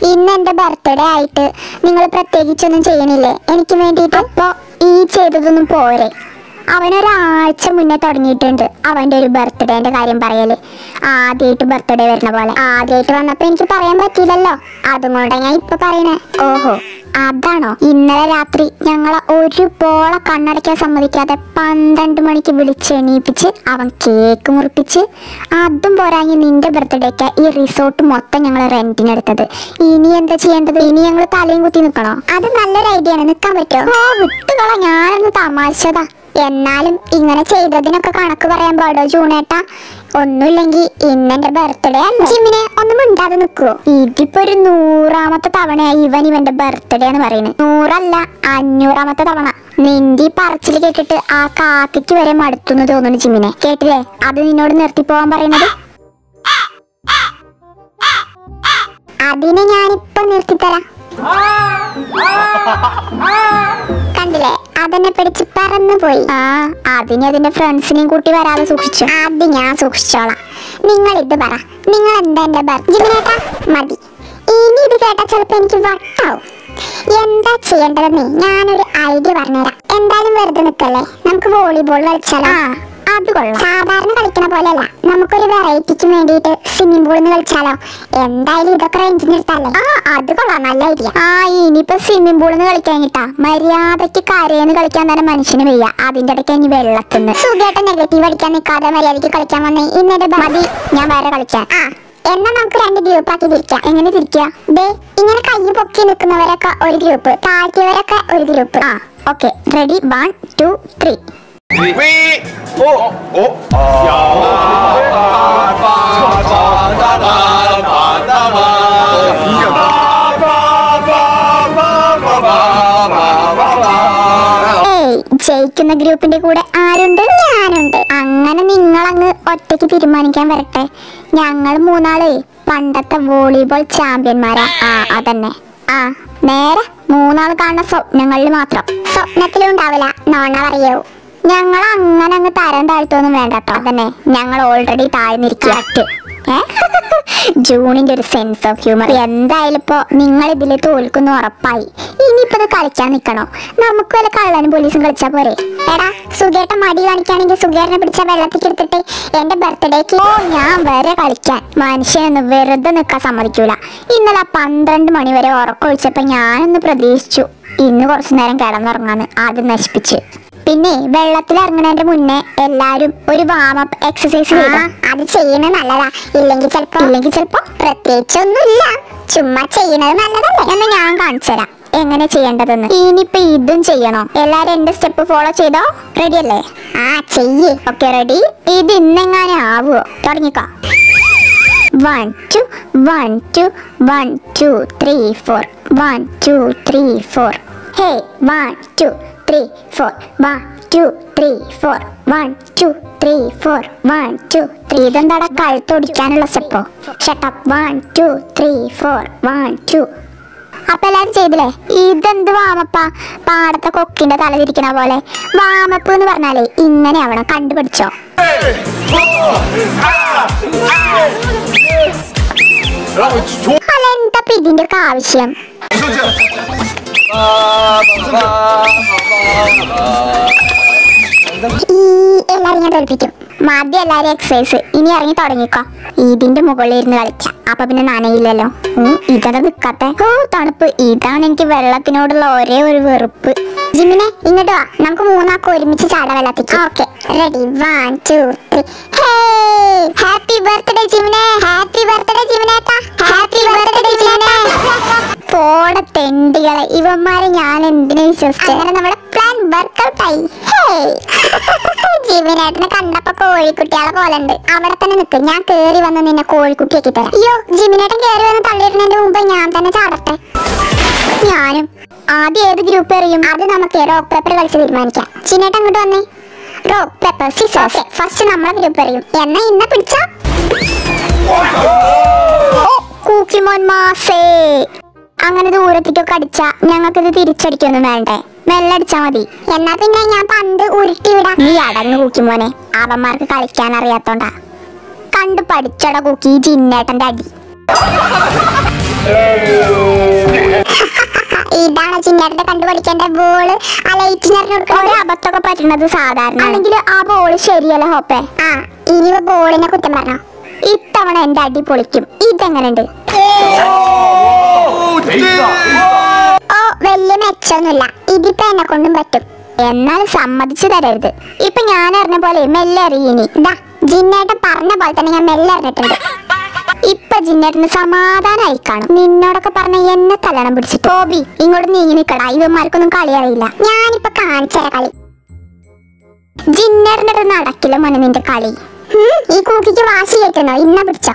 ഇന്ന് എന്റെ ബർത്ത്ഡേ ആയിട്ട് നിങ്ങൾ പ്രത്യേകിച്ചൊന്നും ചെയ്യണില്ലേ എനിക്ക് വേണ്ടിയിട്ട് അപ്പൊ ഈ ചെയ്തതൊന്നും പോരെ അവനൊരാഴ്ച മുന്നേ തുടങ്ങിയിട്ടുണ്ട് അവന്റെ ഒരു ബർത്ത്ഡേന്റെ കാര്യം പറയല് ആദ്യമായിട്ട് ബർത്ത്ഡേ വരുന്ന പോലെ ആദ്യമായിട്ട് വന്നപ്പോ എനിക്ക് പറയാൻ പറ്റിയില്ലല്ലോ അതും കൊണ്ടാ ഞാൻ ഇപ്പൊ പറയണേ ഓഹോ അതാണോ ഇന്നലെ രാത്രി ഞങ്ങളെ ഒരു പോള കണ്ണടയ്ക്കാൻ സമ്മതിക്കാതെ പന്ത്രണ്ട് മണിക്ക് വിളിച്ച് എണീപ്പിച്ച് അവൻ കേക്ക് മുറിപ്പിച്ച് അതും പോരാങ്ങി നിന്റെ ബർത്ത്ഡേക്ക് ഈ റിസോർട്ട് മൊത്തം ഞങ്ങൾ റെന്റിനെടുത്തത് ഇനി എന്താ ചെയ്യേണ്ടത് ഇനി ഞങ്ങൾ തലയും കുത്തി നിൽക്കണോ അത് നല്ലൊരു ഐഡിയ ആണ് നിൽക്കാൻ പറ്റുമോ ഓ വിട്ടുകള ഞാനൊന്ന് തമാശതാ എന്നാലും ഇങ്ങനെ ചെയ്തതിനൊക്കെ കണക്ക് പറയാൻ പാടോ ജൂണേട്ടാ ഒന്നുമില്ലെങ്കിൽ ഇന്നെന്റെ ബർത്ത്ഡേ ജിമ്മിനെ ഒന്നും മിണ്ടാതെ നിൽക്കുവോ ഇതിപ്പോ ഒരു നൂറാമത്തെ തവണയായി ഇവൻ ഇവന്റെ ബർത്ത്ഡേ എന്ന് പറയുന്നത് നൂറല്ല അഞ്ഞൂറാമത്തെ തവണ നിന്റെ ഈ പറച്ചിൽ കേട്ടിട്ട് ആ കാക്കയ്ക്ക് വരെ മടുത്തുന്ന് തോന്നുന്നു ജിമ്മിനെ കേട്ടില്ലേ അത് നിന്നോട് നിർത്തി പോവാൻ പറയുന്നത് അതിനെ ഞാനിപ്പൊ നിർത്തിത്തരാം കണ്ടില്ലേ അതെന്നെ പിടിച്ച് പറന്നു പോയി ആ അതിന് അതിന്റെ ഫ്രണ്ട്സിനെയും കൂട്ടി വരാതെ സൂക്ഷിച്ചു അത് ഞാൻ സൂക്ഷിച്ചോളാം നിങ്ങൾ ഇത് പറ നിങ്ങൾ എന്താ എന്റെ ജിമിനേട്ടാ മതി ഇനി ഇത് കേട്ടാ ചിലപ്പോ എനിക്ക് വട്ടാവും എന്താ ചെയ്യേണ്ടതെന്നേ ഞാനൊരു ഐഡിയ പറഞ്ഞുതരാം എന്തായാലും വെറുതെ നിൽക്കല്ലേ നമുക്ക് വോളിബോൾ കളിച്ചാലോ ആ അത് കൊള്ളാം സാധാരണ കളിക്കണ പോലെയല്ല നമുക്കൊരു വെറൈറ്റിക്ക് വേണ്ടിയിട്ട് സ്വിമ്മിംഗ് പൂളിൽ നിന്ന് കളിച്ചാലോ എന്തായാലും ഇതൊക്കെ റേഞ്ചിന് എടുത്തല്ലേ ആ അത് കൊള്ളാം നല്ല ഐഡിയ ആ ഇനിയിപ്പോ സ്വിമ്മിംഗ് പൂളിൽ നിന്ന് കളിക്കാൻ കിട്ടാ മര്യാദക്ക് കരയെന്ന് കളിക്കാൻ തന്നെ മനുഷ്യന് വയ്യ അതിന്റെ ഇടയ്ക്ക് ഇനി വെള്ളത്തിന് സുഖമായിട്ട് നെഗറ്റീവ് അടിക്കാൻ നിൽക്കാതെ മര്യാദക്ക് കളിക്കാൻ വന്നേ ഇന്നലെ മതി ഞാൻ വേറെ കളിക്കാൻ ആ എന്നാ നമുക്ക് രണ്ട് ഗ്രൂപ്പ് ആക്കി തിരിക്കാം എങ്ങനെ തിരിക്കുക ദേ ഇങ്ങനെ കൈ പൊക്കി നിൽക്കുന്നവരൊക്കെ ഒരു ഗ്രൂപ്പ് താഴ്ത്തിയവരൊക്കെ ഒരു ഗ്രൂപ്പ് ആ okay ready one two three 위! 오! 오! ഏയ് ജയിക്കുന്ന ഗ്രൂപ്പിന്റെ കൂടെ ആരുണ്ട് ഞാനുണ്ട് അങ്ങനെ നിങ്ങളങ്ങ് ഒറ്റയ്ക്ക് തീരുമാനിക്കാൻ വരട്ടെ ഞങ്ങൾ മൂന്നാള് പണ്ടത്തെ വോളിബോൾ ചാമ്പ്യന്മാരാ ആ അതന്നെ ആ നേരെ മൂന്നാൾ കാണുന്ന സ്വപ്നങ്ങളിൽ മാത്രം സ്വപ്നത്തിലും ഉണ്ടാവില്ല നോണ പറയൂ ഞങ്ങൾ അങ്ങനെ അങ്ങ് തരം താഴ്ത്തൊന്നും വേണ്ട കേട്ടോ അതന്നെ ഞങ്ങൾ ഓൾറെഡി താഴ്ന്നിരിക്കുക ഏ? ജൂണിന്റെ ഒരു സെൻസ് ഓഫ് ഹ്യൂമർ എന്തായാലും ഇപ്പോ നിങ്ങൾ ഇതിൽ തോൽക്കുന്നു ഉറപ്പായി ഇനിയിപ്പോ ഇത് കളിക്കാൻ നിക്കണോ നമുക്ക് വല്ല കള്ളനും പോലീസും കളിച്ചാ പോരെ എടാ സുഖേട്ട മടി കാണിക്കുകയാണെങ്കിൽ സുഖേട്ടനെ പിടിച്ച വെള്ളത്തിക്ക് എടുത്തിട്ട് എന്റെ ബർത്ത്ഡേക്ക് ഓ ഞാൻ വരെ കളിക്കാൻ മനുഷ്യനൊന്ന് വെറുതെ നിൽക്കാൻ സമ്മതിക്കൂല ഇന്നലെ പന്ത്രണ്ട് മണി വരെ ഉറക്കൊഴിച്ചപ്പോ ഞാനൊന്ന് പ്രതീക്ഷിച്ചു ഇന്ന് കുറച്ചു നേരം കിടന്നുറങ്ങാന്ന് ആദ്യം നശിപ്പിച്ച് പിന്നെ വെള്ളത്തിൽ ഇറങ്ങണതിന്റെ മുന്നേ എല്ലാരും ഒരു വാമപ്പ് എക്സസൈസ് ചെയ്യണം അത് ചെയ്യണത് നല്ലതാ ഇല്ലെങ്കിൽ ചിലപ്പോ ഇല്ലെങ്കിൽ ചിലപ്പോ പ്രത്യേകിച്ചൊന്നുമില്ല ചുമ്മാ ചെയ്യണത് നല്ലതല്ലേ എന്ന് ഞാൻ കാണിച്ചു തരാം എങ്ങനെ ചെയ്യേണ്ടതെന്ന് ഇനിയിപ്പോ ഇതും ചെയ്യണോ എല്ലാരും എന്റെ സ്റ്റെപ്പ് ഫോളോ ചെയ്തോ റെഡി അല്ലേ ആ ചെയ്യ് ഓക്കെ റെഡി ഇത് ഇന്നെങ്ങാനും ആവുമോ തുടങ്ങിക്കോ one two one two one two three four one two three four hey one two three four one two three four one two three four one two three ഇതെന്താടാ കഴുത്തൊടിക്കാനുള്ള സ്റ്റെപ്പോ shut up one two three four one two അപ്പൊ എല്ലാരും ചെയ്തില്ലേ ഇതെന്ത് വാമപ്പ പാടത്തെ കൊക്കിന്റെ തല തിരിക്കണ പോലെ വാമപ്പ് എന്ന് പറഞ്ഞാലേ ഇങ്ങനെ ആവണം കണ്ടുപിടിച്ചോ അല്ല എന്താ ഇപ്പൊ ഇതിന്റെ ഒക്കെ ആവശ്യം ഈ എല്ലാരും ഞാൻ തോൽപ്പിക്കും മദ്യം എല്ലാരും എക്സസൈസ് ഇനി ഇറങ്ങി തുടങ്ങിക്കോ ഇതിന്റെ മുകളിൽ ഇരുന്ന് കളിക്കാം അപ്പൊ പിന്നെ നനയില്ലല്ലോ ഉം, ഇതെന്താ നിക്കാത്ത ഓ തണുപ്പ് ഇതാണ് എനിക്ക് വെള്ളത്തിനോടുള്ള ഒരേ ഒരു വെറുപ്പ് ജിമിനെ ഇങ്ങോട്ട് വാ നമുക്ക് മൂന്നാൾക്ക് ഒരുമിച്ച് ചാട വെള്ളത്തിക്ക് okay ready one two three happy birthday ജിമിനെ ഹാപ്പി ബർത്ത്ഡേ ജിമിനേട്ടാ ഹാപ്പി ബർത്ത്ഡേ ജിമിനെ പോട തെണ്ടികളെ ഇവന്മാരെ ഞാൻ എന്തിനു വിശ്വസിച്ചു അങ്ങനെ നമ്മുടെ പ്ലാൻ വർക്കൗട്ട് ആയി ജിമിനേട്ടനെ കണ്ടപ്പോ കോഴിക്കുട്ടികളെ പോലെ ഉണ്ട് അവിടെ തന്നെ നിക്ക് ഞാൻ കേറി വന്ന് നിന്നെ കോഴിക്കുട്ടിയാക്കി തരാം അയ്യോ ജിമിനേട്ടൻ കേറി വന്ന് തള്ളിയിടുന്നതിന്റെ മുമ്പ് ഞാൻ തന്നെ ചാടട്ടെ ഞാനും ആദ്യം ഏത് ഗ്രൂപ്പ് എറിയും അത് നമുക്ക് റോക്ക് പേപ്പർ കളിച്ച് തീരുമാനിക്കാം ചിന്നേട്ടൻ അങ്ങോട്ട് വന്നേ റോക്ക് പേപ്പർ സിസേഴ്സ് ഫസ്റ്റ് നമ്മളെ ഗ്രൂപ്പ് എറിയും എന്നാ ഇന്ന പിടിച്ച കൂക്കിമോൻ മാസേ അങ്ങനെ ദൂരത്തേക്കൊക്കെ അടിച്ച ഞങ്ങൾക്കിത് തിരിച്ചടിക്കൊന്നും വേണ്ടേ മെല്ലെ അടിച്ചാ മതി എന്നാ പിന്നെ ഞാൻ പന്ത് ഉരുട്ടി വിടാം നീ അടങ്ങ് കൂക്കിമോനെ അവന്മാർക്ക് കളിക്കാൻ അറിയാത്തോണ്ടാ കണ്ടു പഠിച്ചട കൂക്കി ഈ ജിന്നേട്ടന്റെ അടി ചിന്നേട്ടന്റെ കണ്ടു പഠിക്കേണ്ട ബോള് ആ ലൈറ്റിന് ഒരു അബദ്ധമൊക്കെ പറ്റുന്നത് സാധാരണ ആണെങ്കിൽ ആ ബോള് ശരിയല്ല ഹോപ്പേ ആ ഇനി ബോളിനെ കുറ്റം പറഞ്ഞോ ഇത്തവണ എന്റെ അടി പൊളിക്കും ഇതെങ്ങനെയുണ്ട് ഓ വലിയ മെച്ചൊന്നുമില്ല ഇതിപ്പോ എന്നെ കൊണ്ടും പറ്റും എന്നാൽ സമ്മതിച്ചു തരരുത് ഇപ്പൊ ഞാൻ അറിഞ്ഞ പോലെ മെല്ലെ അറിയിനി ഇതാ ജിന്നേട്ടൻ പറഞ്ഞ പോലെ തന്നെ ഞാൻ മെല്ലെ അറിഞ്ഞിട്ടുണ്ട് ഇപ്പൊ ജിന്നേട്ടന് സമാധാനമായി കാണും നിന്നോടൊക്കെ പറഞ്ഞ എന്നെ തലണം പിടിച്ചിട്ട് ഓബി ഇങ്ങോട്ട് നീങ്ങി നിക്കടാ ഇവന്മാർക്കൊന്നും കളി അറിയില്ല ഞാനിപ്പൊ കാണിച്ചര കളി ജിന്നേട്ടൻ്റെ അടുത്ത് നടക്കില്ല മോനെ നിന്റെ കളി ഉം, ഈ കൂക്കിക്ക് വാശി കേൾക്കുന്നോ ഇന്ന പിടിച്ചോ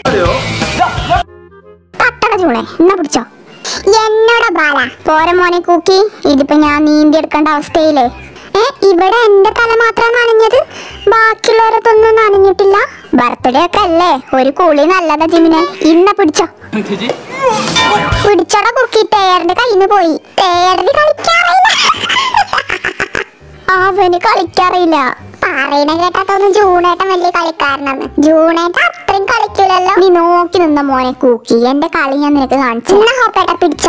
തട്ടട ചൂണേ ഇന്ന പിടിച്ചോ എന്നോടാ ബാല പോരെ മോനെ കൂക്കി ഇതിപ്പോ ഞാൻ നീന്തി എടുക്കേണ്ട അവസ്ഥയില്ലേ ഏ ഇവിടെ എന്റെ തല മാത്രം നനഞ്ഞത് ബാക്കിയുള്ളവരതൊന്നും നനഞ്ഞിട്ടില്ല ബർത്ത്ഡേ ഒക്കെ അല്ലേ ഒരു കുളി നല്ലതാ ജിമിനെ ഇന്ന പിടിച്ചോ പിടിച്ചോടാ കുക്കി തേയറിന്റെ കയ്യിന്ന് പോയി തേയറിന് കളിക്കാറില്ല അവന് കളിക്കാറില്ല പറയണ കേട്ടാത്തൊന്നും ജൂണേട്ടൻ വലിയ കളിക്കാരനാണ് ജൂണേട്ടൻ അത്രയും കളിക്കില്ലല്ലോ നീ നോക്കി നിന്ന മോനെ കൂക്കി എന്റെ കളി ഞാൻ നിനക്ക് കാണിച്ചു എന്നാ ഹോപ്പേട്ട പിടിച്ച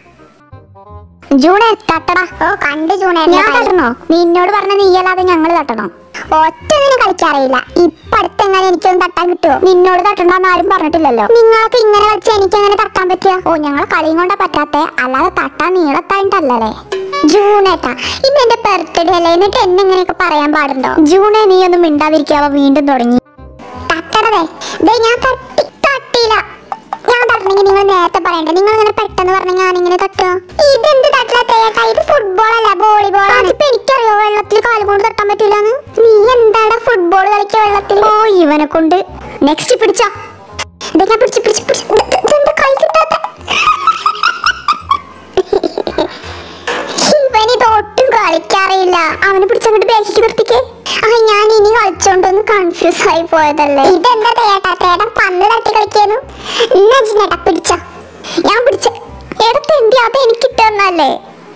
ജൂണേ തട്ടടാ ഓ കണ്ട് ജൂണേ ഞാൻ തട്ടണോ നിന്നോട് പറഞ്ഞ നീയല്ലാതെ ഞങ്ങള് തട്ടണോ ഒറ്റൊന്നിനും കളിക്കാറിയില്ല ഇപ്പൊ അടുത്തെങ്ങനെ എനിക്കൊന്നും തട്ടാൻ കിട്ടുമോ നിന്നോട് തട്ടണ്ടെന്ന് ആരും പറഞ്ഞിട്ടില്ലല്ലോ നിങ്ങൾക്ക് ഇങ്ങനെ കളിച്ച് എനിക്ക് എങ്ങനെ തട്ടാൻ പറ്റുക ഓ ഞങ്ങൾ കളിയും കൊണ്ടാ പറ്റാത്തെ അല്ലാതെ തട്ടാൻ നീളത്തായിട്ടല്ലേ ജൂണേട്ടാ ഇന്ന് എന്റെ ബർത്ത്ഡേ അല്ലേ എന്നിട്ട് എന്നെ ഇങ്ങനെയൊക്കെ പറയാൻ പാടുണ്ടോ ജൂണേ നീ ഒന്നും മിണ്ടാതിരിക്കാവോ വീണ്ടും തുടങ്ങി തട്ടടതേ ദേ ഞാൻ തട്ടി തട്ടിയില്ല ഞാൻ തട്ടണമെങ്കിൽ നിങ്ങൾ നേരത്തെ പറയണ്ടേ നിങ്ങൾ ഇങ്ങനെ പെട്ടെന്ന് പറഞ്ഞ ഞാൻ ഇങ്ങനെ തട്ടുക ഇതെന്ത് തട്ടില്ല തേട്ടാ ഇത് ഫുട്ബോൾ അല്ല വോളിബോൾ ആണ് ഇപ്പൊ എനിക്കറിയോ വെള്ളത്തിൽ കാല് കൊണ്ട് തട്ടാൻ പറ്റൂലെന്ന് നീ എന്താണ് ഫുട്ബോൾ കളിക്കുക വെള്ളത്തിൽ ഓ ഇവനെ കൊണ്ട് നെക്സ്റ്റ് പിടിച്ചോ ഇത് ഞാൻ പിടിച്ച് പിടിച്ച് പിടിച്ച് ഇത് ഇത് ഇതെന്താ കൈ കിട്ടാത്ത ഇവനിത് ഒട്ടും കളിക്കാറില്ല അവനെ പിടിച്ചങ്ങോട്ട് ബാക്കിക്ക് നിർത്തിക്കേ ആ ഞാൻ ഇനി കളിച്ചോണ്ടൊന്ന് കൺഫ്യൂസ് ആയി പോയതല്ലേ ഇതെന്താ തേട്ടാ തേട്ടൻ പന്ത് തട്ടി കളിക്കുന്നു എന്നാ ജിന്നേട്ടാ പിടിച്ച ഞാൻ പിടിച്ച എടുത്തെന്തി അത് എനിക്ക് ഇട്ടെന്നല്ലേ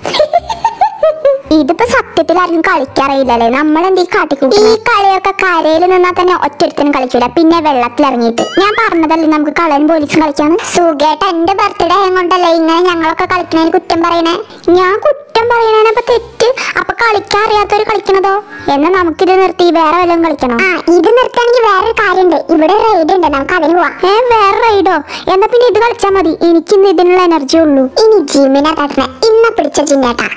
ഇതിപ്പോ സത്യത്തിൽ ആർക്കും കളിക്കാറില്ലല്ലേ നമ്മളെന്ത് ഈ കാട്ടിക്കൂട്ടി ഈ കളിയൊക്കെ കരയിൽ നിന്നാൽ തന്നെ ഒറ്റൊരുത്തനും കളിക്കൂല പിന്നെ വെള്ളത്തിൽ ഇറങ്ങിയിട്ട് ഞാൻ പറഞ്ഞതല്ലേ നമുക്ക് കളയും പോലീസും കളിക്കാന്ന് സുഖേട്ട എന്റെ ബർത്ത്ഡേ കൊണ്ടല്ലേ ഇങ്ങനെ ഞങ്ങളൊക്കെ കളിക്കണേന് കുറ്റം പറയണേ ഞാൻ കുറ്റം പറയണേനപ്പൊ തെറ്റ് അപ്പൊ കളിക്കാൻ അറിയാത്തവര് കളിക്കണതോ എന്നാ നമുക്കിത് നിർത്തി വേറെ വല്ലതും കളിക്കണം ആ ഇത് നിർത്താണെങ്കിൽ വേറൊരു കാര്യമുണ്ട് ഇവിടെ റൈഡ് ഉണ്ട് നമുക്ക് അതിന് പോവാം ഏ വേറെ റൈഡോ എന്നാ പിന്നെ ഇത് കളിച്ചാ മതി എനിക്കിന്ന് ഇതിനുള്ള എനർജി ഉള്ളൂ ഇനി ജിമിനെ തട്ടണേ ഇന്ന പിടിച്ച ജിന്നേട്ടാ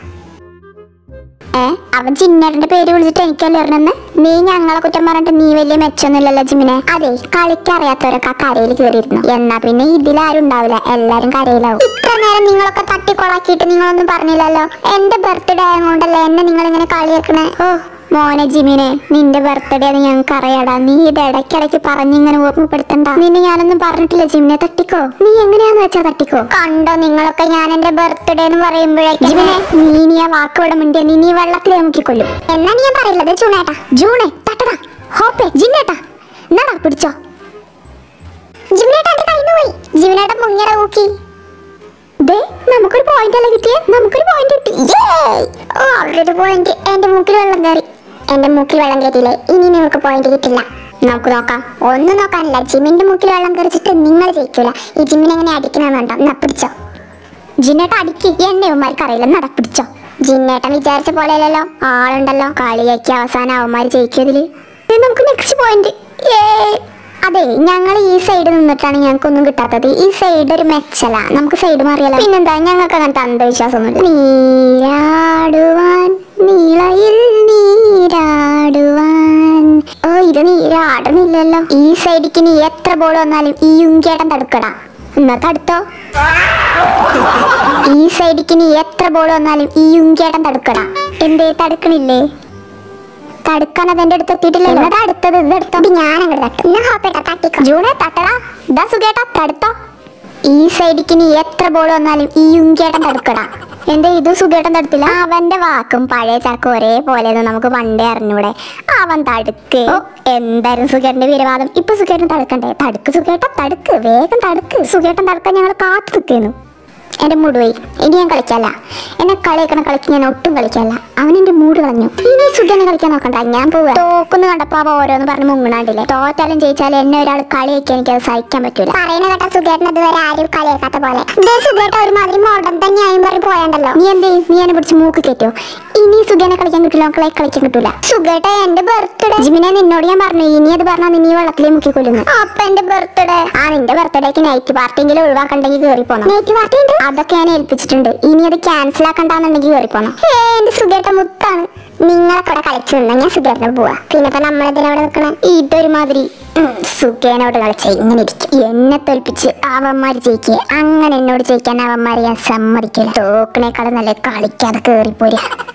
ഏ അവൻ ചിന്നേട്ടന്റെ പേര് വിളിച്ചിട്ട് എനിക്കല്ലേ അറിഞ്ഞെന്ന് നീ ഞങ്ങളെ കുറ്റം പറഞ്ഞിട്ട് നീ വലിയ മെച്ചൊന്നുമില്ലല്ലോ ജിമിനെ അതെ കളിക്കറിയാത്തവരൊക്കെ ആ കരയിൽ കയറിയിരുന്നു എന്നാ പിന്നെ ഇതിലാരും ഉണ്ടാവില്ല എല്ലാരും കരയിലാവും ഇത്ര നേരം നിങ്ങളൊക്കെ തട്ടിക്കൊളാക്കിയിട്ട് നിങ്ങളൊന്നും പറഞ്ഞില്ലല്ലോ എന്റെ ബർത്ത്ഡേ ആയതുകൊണ്ടല്ലേ എന്നെ നിങ്ങൾ ഇങ്ങനെ കളിയാക്കണേ ഓ മോനെ ജിമിനെ നിന്റെ ബർത്ത്ഡേ അത് ഞങ്ങൾക്ക് അറിയാടാ നീ ഇത് ഇടയ്ക്കിടയ്ക്ക് പറഞ്ഞിങ്ങനെ ഓർമ്മപ്പെടുത്തണ്ട നിന്നെ ഞാനൊന്നും പറഞ്ഞിട്ടില്ല ജിമിനെ തട്ടിക്കോ നീ എങ്ങനെയാന്ന് വെച്ചാ തട്ടിക്കോ കണ്ടോ നിങ്ങളൊക്കെ ഞാൻ എന്റെ ബർത്ത്ഡേ എന്ന് പറയുമ്പോഴേക്കും ജിമിനെ നീ നീ ആ വാക്ക് ഇവിടെ മിണ്ടിയ നീ നീ വെള്ളത്തിൽ മുക്കിക്കൊല്ലും എന്നാ ഞാൻ പറയില്ലത് ജൂണേട്ടാ ജൂണേ തട്ടടാ ഹോപ്പേ ജിന്നേട്ടാ എന്നാടാ പിടിച്ചോ ജിമിനേട്ടാ എന്റെ കയ്യിൽ പോയി ജിമിനേട്ട മുങ്ങിയട ഊക്കി ദേ നമുക്കൊരു പോയിന്റ് അല്ലേ കിട്ടിയേ നമുക്കൊരു പോയിന്റ് കിട്ടി Yay! ഓ അവിടെ ഒരു പോയിന്റ് എന്റെ മൂക്കിൽ വെള്ളം കയറി എന്റെ മൂക്കിൽ വെള്ളം കയറ്റിയില്ലേ ഇനി നിങ്ങൾക്ക് പോയിന്റ് കിട്ടില്ല നമുക്ക് നോക്കാം ഒന്നും നോക്കാനില്ല ജിമിന്റെ മൂക്കിൽ വെള്ളം കയറിച്ചിട്ട് നിങ്ങൾ ജയിക്കൂല ഈ ജിമ്മിനെ എങ്ങനെ അടിക്കണമെന്നുണ്ടോ എന്നാ പിടിച്ചോ ജിന്നേട്ട അടിക്ക് എന്നെ അവന്മാർക്ക് അറിയില്ല നട പിടിച്ചോ ജിന്നേട്ടൻ വിചാരിച്ച പോലെയല്ലല്ലോ ആളുണ്ടല്ലോ കളിയാക്കി അവസാനം അവന്മാർ ജയിക്കുമതില് ഇത് നമുക്ക് നെക്സ്റ്റ് പോയിന്റ് അതെ ഞങ്ങൾ ഈ സൈഡ് നിന്നിട്ടാണ് ഞങ്ങൾക്കൊന്നും കിട്ടാത്തത് ഈ സൈഡ് ഒരു മെച്ചല നമുക്ക് സൈഡ് മാറിയാലോ പിന്നെന്താ ഞങ്ങൾക്ക് അങ്ങനത്തെ അന്ധവിശ്വാസമൊന്നുമില്ല നീരാടുവാൻ നീളയിൽ നീരാടുവാൻ ഓ ഇത് നീരാടുന്നില്ലല്ലോ ഈ സൈഡിക്ക് നീ എത്ര ബോൾ വന്നാലും ഈ ഉങ്കേട്ടൻ തടുക്കടാ എന്നാ തടുത്തോ ഈ സൈഡിക്ക് നീ എത്ര ബോൾ വന്നാലും ഈ ഉങ്കേട്ടൻ തടുക്കടാ എന്തേ തടുക്കണില്ലേ തടുക്കാൻ അതെന്റെ അടുത്ത് എത്തിയിട്ടില്ല എന്നതാ അടുത്തത് ഇത് എടുത്തോ ഞാൻ അങ്ങോട്ട് തട്ടും എന്നാ ഹോപ്പേട്ട തട്ടിക്കോ ജൂണെ തട്ടടാ ഇതാ സുഖേട്ടാ തടുത്തോ ഈ സൈഡിക്ക് നീ എത്ര ബോൾ വന്നാലും ഈ ഉങ്കേട്ടൻ തടുക്കടാ എന്റെ ഇത് സുഖേട്ടൻ തടുത്തില്ല അവന്റെ വാക്കും പഴയ ചാക്കും ഒരേപോലെ നമുക്ക് പണ്ടേ അറിഞ്ഞൂടെ അവൻ തടുക്ക് ഓ എന്തായാലും സുഖേട്ടന്റെ വീരവാദം ഇപ്പൊ സുഖേട്ടൻ തടുക്കണ്ടേ തടുക്ക് സുഖേട്ട തടുക്ക് വേഗം തടുക്ക് സുഖേട്ടൻ തടുക്കാൻ ഞങ്ങൾ കാത്തു നിൽക്കുന്നു എന്റെ മൂഡ് പോയി ഇനി ഞാൻ കളിക്കല്ല എന്നെ കളിക്കണ കളിക്ക് ഞാൻ ഒട്ടും കളിക്കല്ല അവൻ എന്റെ മൂഡ് കളഞ്ഞു ഇനി സുഖനെ കളിക്കാൻ നോക്കണ്ട ഞാൻ പോവാ തോക്കുന്നു കണ്ടപ്പോ അവ ഓരോന്ന് പറഞ്ഞ് മുങ്ങണാണ്ടില്ലേ തോറ്റാലും ജയിച്ചാലും എന്നെ ഒരാൾ കളിയാക്കി എനിക്ക് അത് സഹിക്കാൻ പറ്റൂല പറയുന്ന കേട്ട സുഖേട്ടൻ ഇതുവരെ ആരും കളിയാക്കാത്ത പോലെ ഇതേ സുഖേട്ട ഒരുമാതിരി മോഡൽ തന്നെയായും പറഞ്ഞ് പോയണ്ടല്ലോ നീ എന്തേ നീ എന്നെ പിടിച്ച് മൂക്ക് കയറ്റോ ഇനി സുഖേനെ കളിക്കാൻ കിട്ടില്ല മക്കളെ കളിക്കാൻ കിട്ടൂല സുഖേട്ട എന്റെ ബർത്ത്ഡേ ജിമിനെ നിന്നോട് ഞാൻ പറഞ്ഞു ഇനി അത് പറഞ്ഞാൽ നീ വെള്ളത്തിലേ മുക്കി കൊല്ലുന്നു അപ്പൊ എന്റെ ബർത്ത്ഡേ ആ നിന്റെ ബർത്ത്ഡേക്ക് നൈറ്റ് പാർട്ടിയെങ്കിലും ഒഴിവാക്കണ്ടെങ്കിൽ കയറി പോണം നൈറ്റ് പാർട്ടി ഉണ്ട് അതൊക്കെ ഞാൻ ഏൽപ്പിച്ചിട്ടുണ്ട് ഇനി അത് ക്യാൻസൽ ആക്കണ്ടെന്നുണ്ടെങ്കിൽ കയറി പോണം ഏ എന്റെ സുഖേട്ട മുത്താണ് നിങ്ങളെ കൂടെ കളിച്ചു നിന്നാ ഞാൻ സുഖേട്ടനെ പോവാ പിന്നെ ഇപ്പൊ നമ്മളെന്തിനവിടെ നിൽക്കണേ ഇതൊരുമാതിരി ഉം, സുഖേനോട് കളിച്ച ഇങ്ങനെ ഇരിക്കും എന്നെ തോൽപ്പിച്ച് അവന്മാര് ജയിക്കുക അങ്ങനെ എന്നോട് ജയിക്കാൻ അവന്മാരെ ഞാൻ സമ്മതിക്കില്ല തോക്കിനേക്കാളും നല്ല കളിക്കാതെ കേറിപ്പോരാ